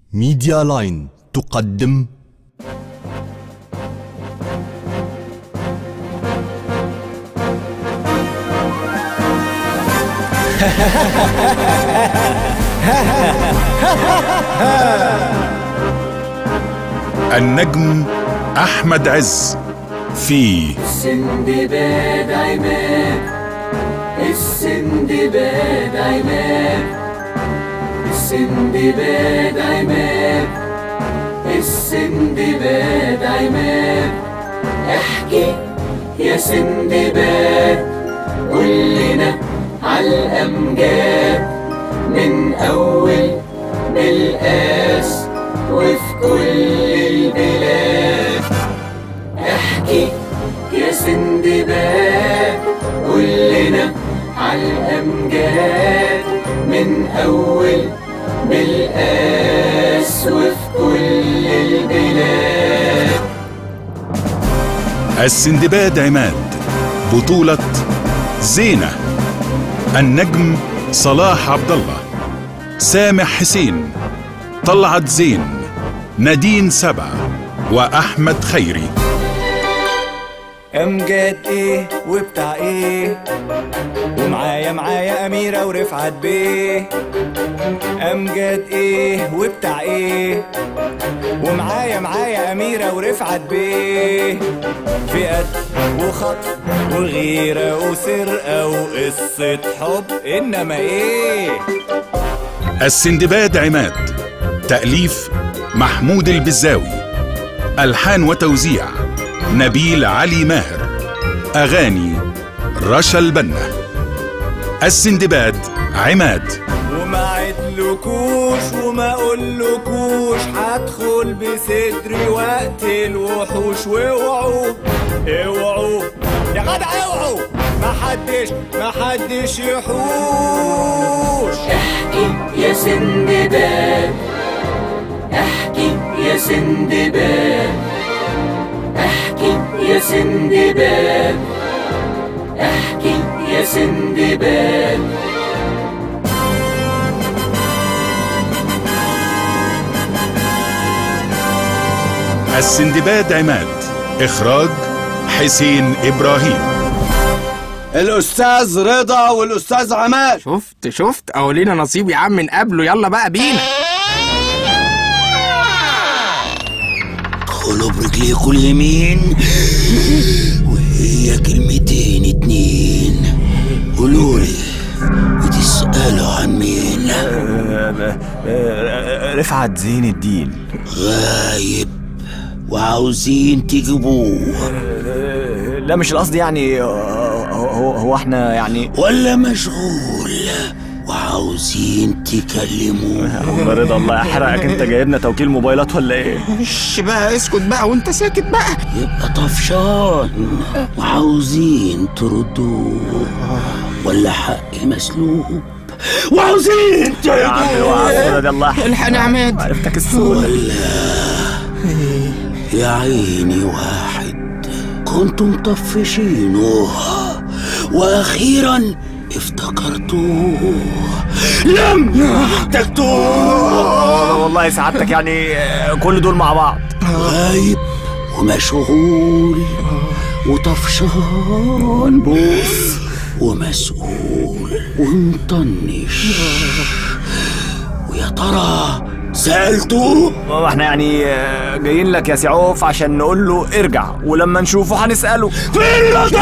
ميديا لاين تقدم النجم أحمد عز في السندباد عماد السندباد عماد السندباد عماد السندباد عماد احكي يا سندباد قولنا عالأمجاد من أول بالقاس وفي كل البلاد احكي يا سندباد قولنا عالأمجاد من أول بالقاس وفي كل البلاد السندباد عماد بطولة زينة النجم صلاح عبد الله سامح حسين طلعت زين نادين سبع وأحمد خيري امجاد ايه وبتاع ايه ومعايا معايا اميرة ورفعت بيه امجاد ايه وبتاع ايه ومعايا معايا اميرة ورفعت بيه في قتل وخطف وغيرة وسرقة وقصة حب انما ايه السندباد عماد تأليف محمود البزاوي ألحان وتوزيع نبيل علي ماهر أغاني رشا البنا السندباد عماد وما عدلكوش وما اقولكوش هدخل بصدري وقت الوحوش واوعوا اوعوا يا جدع اوعوا ما حدش ما حدش يحوش احكي يا سندباد احكي يا سندباد احكي يا سندباد احكي يا سندباد السندباد عماد إخراج حسين إبراهيم الاستاذ رضا والاستاذ عماد شفت شفت اهو لينا نصيب يا عم من قبله يلا بقى بينا ادخلوا برجليكوا اليمين وهي كلمتين اتنين قولولي بتسألوا عن مين رفعت زين الدين غايب وعاوزين تجيبوه لا مش القصد يعني هو, هو, هو احنا يعني ولا مشغول وعاوزين تكلموه عم رضا الله يحرقك انت جايبنا توكيل موبايلات ولا ايه وش بقى اسكت بقى وانت ساكت بقى يبقى طفشان وعاوزين تردوه ولا حق مسلوب وعاوزين يا عم تردوه وعم رضا الله يحرقك الحق يا عماد عرفتك السؤال يا عيني واحد كنتم مطفشينه واخيرا افتكرتوه لم احتجتوه والله سعادتك يعني كل دول مع بعض غايب ومشغول وطفشان بوس ومسؤول ومطنش ويا ترى سألتوه ما احنا يعني جايين لك يا سعوف عشان نقول له ارجع ولما نشوفه هنسأله فين القطر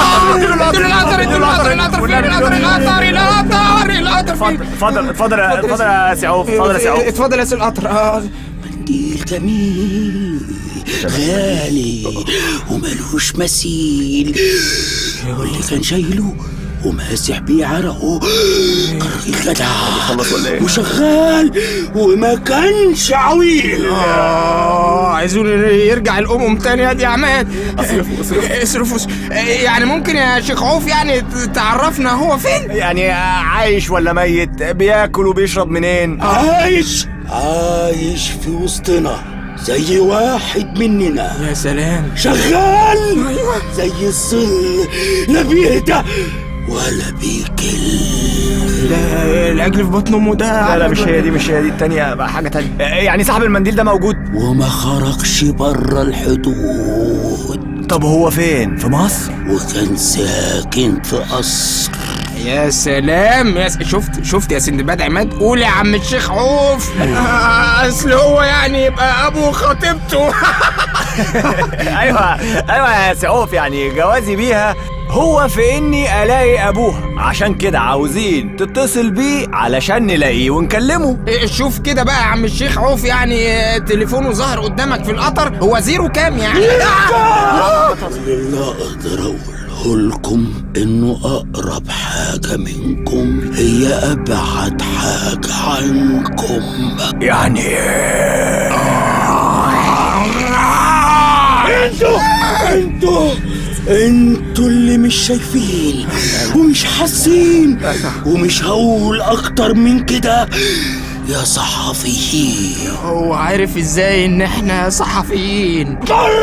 اتفضل اتفضل اتفضل اتفضل يا سعوف اتفضل يا سعوف اتفضل يا سيد القطر آه. منديل جميل غالي وملوش مثيل واللي كان شايله وماسح بيه عرقه الراجل جدع خلص ولا ايه؟ وشغال وما كانش عويل اه عايزون يرجع الامم تاني يا دي عماد اصرفوا اصرفوا اصرفوا يعني ممكن يا شيخ عوف يعني تعرفنا هو فين يعني عايش ولا ميت بياكل وبيشرب منين عايش عايش في وسطنا زي واحد مننا يا سلام شغال زي الظل لا بيهدى ولا بيكل ده العجل في بطن امه ده لا لا مش هي دي مش هي دي التانية بقى حاجة تانية آه، يعني صاحب المنديل ده موجود وما خرجش بره الحدود طب هو فين في مصر وكان ساكن في قصر يا سلام يا س... شفت شفت يا سندباد عماد قول يا عم الشيخ عوف آه، اصل هو يعني يبقى ابو خطيبته ايوه ايوه يا سعوف يعني جوازي بيها هو في اني الاقي ابوها عشان كده عاوزين تتصل بيه علشان نلاقيه ونكلمه إيه، شوف كده بقى يا عم الشيخ عوف يعني آه، تليفونه ظهر قدامك في القطر هو زيرو كام يعني اللي اقدر اقوله لكم انه اقرب حاجة منكم هي ابعد حاجة عنكم يعني انتوا انتوا انتوا اللي مش شايفين ومش حاسين ومش هقول اكتر من كده يا صحفيين هو عارف ازاي ان احنا صحفيين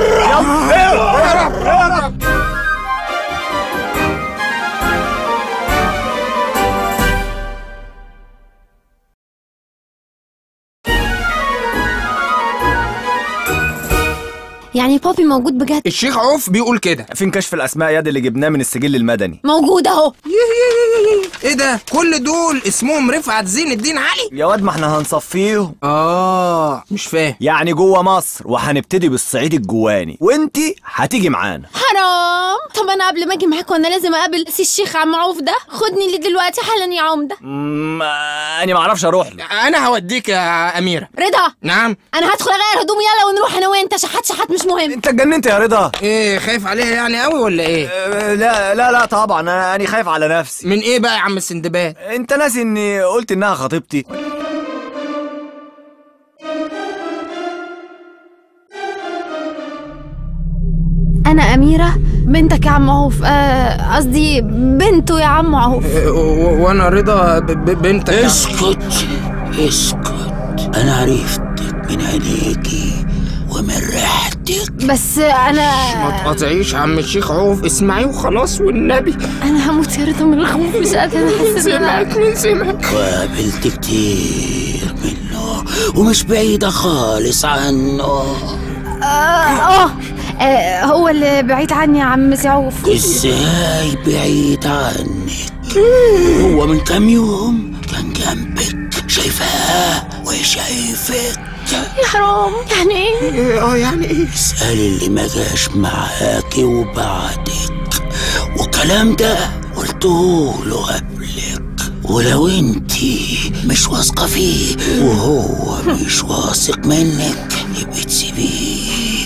يعني بابي موجود بجد الشيخ عوف بيقول كده فين كشف الاسماء يد اللي جبناه من السجل المدني موجود اهو ايه ده كل دول اسمهم رفعت زين الدين علي يا واد ما احنا هنصفيه اه مش فاهم يعني جوه مصر وهنبتدي بالصعيد الجواني وانتي هتيجي معانا حرام طب انا قبل ما اجي معاك وانا لازم اقابل سي الشيخ عم عوف ده خدني ليه دلوقتي حالا يا عمده مم، انا ما اعرفش اروح له انا هوديك يا اميره رضا نعم انا هدخل اغير هدومي يلا ونروح انا وانت شحات شحات مش مهم انت اتجننت يا رضا ايه خايف عليها يعني قوي ولا ايه أه، لا لا لا طبعا انا أنا خايف على نفسي من ايه بقى يا عم السندباد انت ناسي اني قلت انها خطيبتي انا اميره بنتك يا عم عوف آه، قصدي بنته يا عم عوف إيه، و- وانا رضا ب- ب- بنتك يا- اسكت اسكت انا عرفتك من عينيكي ومن ريحتك بس انا ما تقاطعيش يا عم الشيخ عوف اسمعي وخلاص والنبي انا هموت يا رضا من الخوف مش قادره احس ان سمعك انا من سمعك وقابلت كتير منه ومش بعيدة خالص عنه آه, اه آه، هو اللي بعيد عني يا عم سعوف ازاي بعيد عنك هو من كام يوم كان جنبك شايفاه وشايفك يا حرام يعني ايه إيه، اه يعني ايه اسأل اللي ما جاش معاكي وبعدك والكلام ده قلته له قبلك ولو انتي مش واثقة فيه وهو مش واثق منك يبقى تسيبيه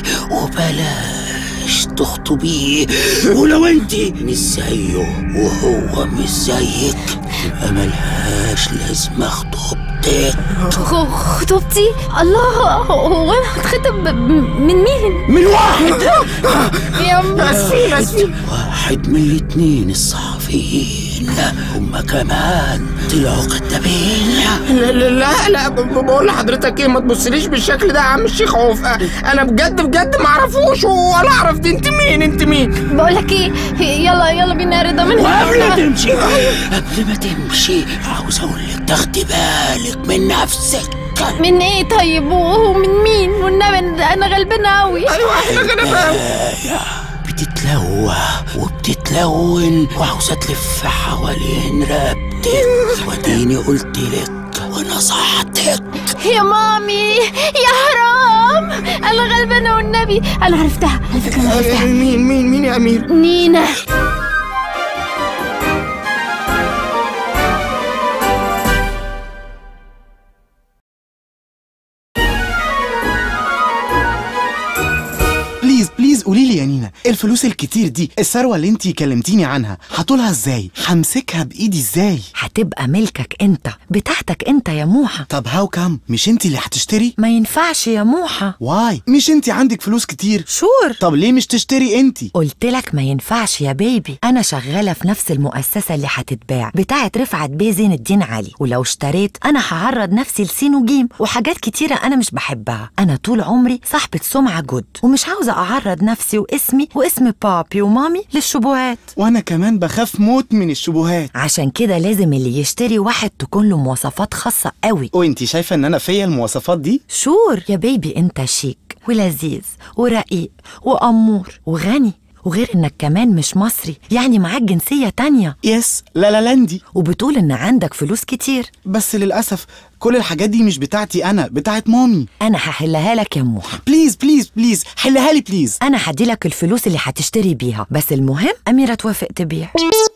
وبلاش تخطبيه ولو انتي مش زيه وهو مش زيك يبقى ملهاش لازمة خطوبتك خ- خطوبتي الله هو انا هتخطب ب- من مين من واحد يا م- اسفين اسفين واحد من الاتنين الصحفيين هما كمان طلعوا كدابين لا لا لا, لا ب- ب- بقول لحضرتك ايه ما تبصليش بالشكل ده يا عم الشيخ عوف آه، انا بجد بجد ما اعرفوش ولا اعرف دي انت مين انت مين بقول لك ايه يلا يلا بينا يا رضا من وقبل ما هنا تمشي قبل ما تمشي عاوز اقول لك تاخدي بالك من نفسك من ايه طيب ومن مين والنبي انا غلبانه قوي ايوه احنا غلبان آية بتتلوى وبتتلون وعاوزة تلف حوالين رقبتك وديني قلت لك ونصحتك يا مامي يا حرام انا غلبانه والنبي انا عرفتها على فكره انا عرفتها مين مين مين يا امير نينا بليز بليز قولي لي يا نينا الفلوس الكتير دي الثروه اللي انتي كلمتيني عنها هطولها ازاي همسكها بايدي ازاي هتبقى ملكك انت بتاعتك انت يا موحة طب هاو كام مش انتي اللي هتشتري ما ينفعش يا موحة واي مش انتي عندك فلوس كتير شور طب ليه مش تشتري انتي قلت لك ما ينفعش يا بيبي انا شغاله في نفس المؤسسه اللي هتتباع بتاعه رفعت بيه زين الدين علي ولو اشتريت انا هعرض نفسي لسين وجيم وحاجات كتيره انا مش بحبها انا طول عمري صاحبه سمعه جد ومش عاوزه اعرض نفسي واسمي اسمي واسم بابي ومامي للشبهات وانا كمان بخاف موت من الشبهات عشان كده لازم اللي يشتري واحد تكون له مواصفات خاصة قوي وانتي شايفه ان انا فيا المواصفات دي شور يا بيبي انت شيك ولذيذ ورقيق وأمور وغني وغير انك كمان مش مصري يعني معاك جنسية تانية يس لا لا لاندي وبتقول ان عندك فلوس كتير بس للاسف كل الحاجات دي مش بتاعتي انا بتاعت مامي انا هحلها لك يا موحى بليز بليز بليز حلها لي بليز انا هديلك الفلوس اللي هتشتري بيها بس المهم اميرة توافق تبيع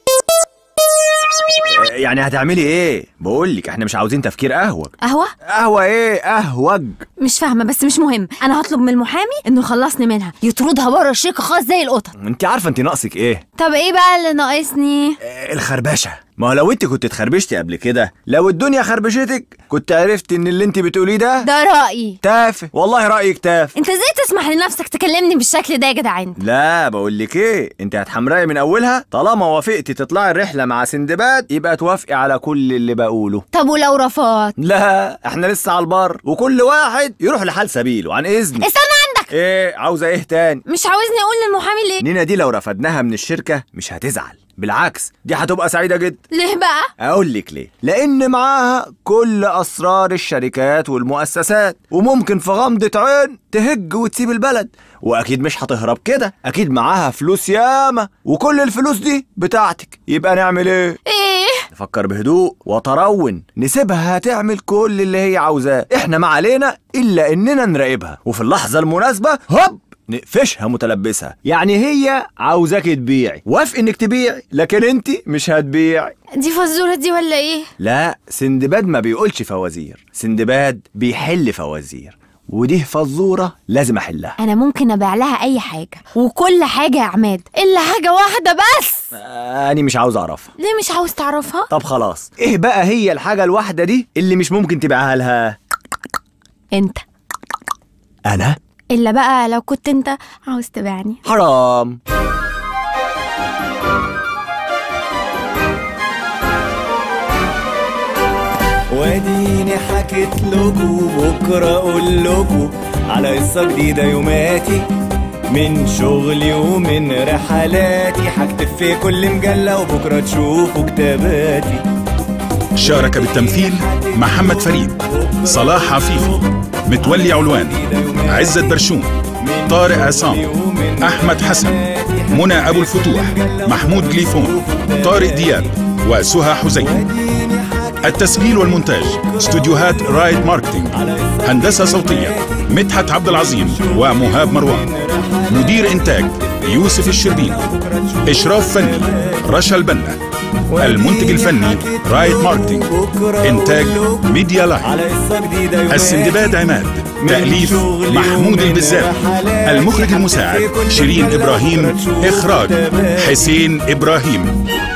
يعني هتعملي ايه بقول لك احنا مش عاوزين تفكير اهوج قهوة؟ قهوه ايه اهوج مش فاهمة بس مش مهم أنا هطلب من المحامي إنه يخلصني منها يطردها بره الشركة خالص زي القطط انت عارفه انت ناقصك ايه طب إيه بقى اللي ناقصني؟ آه، الخربشه ما هو لو انت كنت اتخربشتي قبل كده لو الدنيا خربشتك كنت عرفت ان اللي انت بتقوليه ده ده رأيي تافه والله رايك تافه أنت إزاي تسمح لنفسك تكلمني بالشكل ده يا جدعان؟ لا بقول لك ايه انت هتحمرقي من اولها طالما وافقتي تطلعي الرحله مع سندباد يبقى توافقي على كل اللي بقوله طب ولو رفضت؟ لا احنا لسه على البر وكل واحد يروح لحال سبيله عن اذنك استنى عندك ايه عاوزه ايه تاني مش عاوزني أقول للمحامي ليه؟ نينا دي لو رفدناها من الشركه مش هتزعل بالعكس دي هتبقى سعيده جدا ليه بقى؟ اقول لك ليه لان معاها كل اسرار الشركات والمؤسسات وممكن في غمضه عين تهج وتسيب البلد واكيد مش هتهرب كده اكيد معاها فلوس ياما وكل الفلوس دي بتاعتك يبقى نعمل ايه إيه؟ نفكر بهدوء وترون نسيبها تعمل كل اللي هي عاوزاه احنا ما علينا الا اننا نراقبها وفي اللحظه المناسبه هوب نقفشها متلبسها يعني هي عاوزاك تبيعي وافق انك تبيعي لكن انت مش هتبيعي دي فزورة دي ولا إيه؟ لا سندباد ما بيقولش فوازير سندباد بيحل فوازير ودي فزوره لازم احلها أنا ممكن أبيع لها أي حاجة وكل حاجة يا عماد إلا حاجة واحدة بس انا مش عاوز اعرفها ليه مش عاوز تعرفها؟ طب خلاص ايه بقى هي الحاجه الواحده دي اللي مش ممكن تبيعها لها أنت انا إلا بقى لو كنت أنت عاوز تبيعني حرام واديني حكيت لكم بكره اقول لكم على قصه جديده يوماتي من شغلي ومن رحلاتي هكتب في كل مجله وبكره تشوفوا كتاباتي شارك بالتمثيل محمد فريد صلاح عفيفي متولي علوان عزت برشوم طارق عصام أحمد حسن منى أبو الفتوح محمود جليفون طارق دياب وسهى حزين التسجيل والمونتاج استوديوهات رايد ماركتينج هندسة صوتية مدحت عبد العظيم ومهاب مروان مدير إنتاج يوسف الشربيني إشراف فني رشا البنا المنتج الفني رايت ماركتينج إنتاج ميديا لاين السندباد عماد تأليف محمود البزاوي المخرج المساعد شيرين إبراهيم إخراج حسين إبراهيم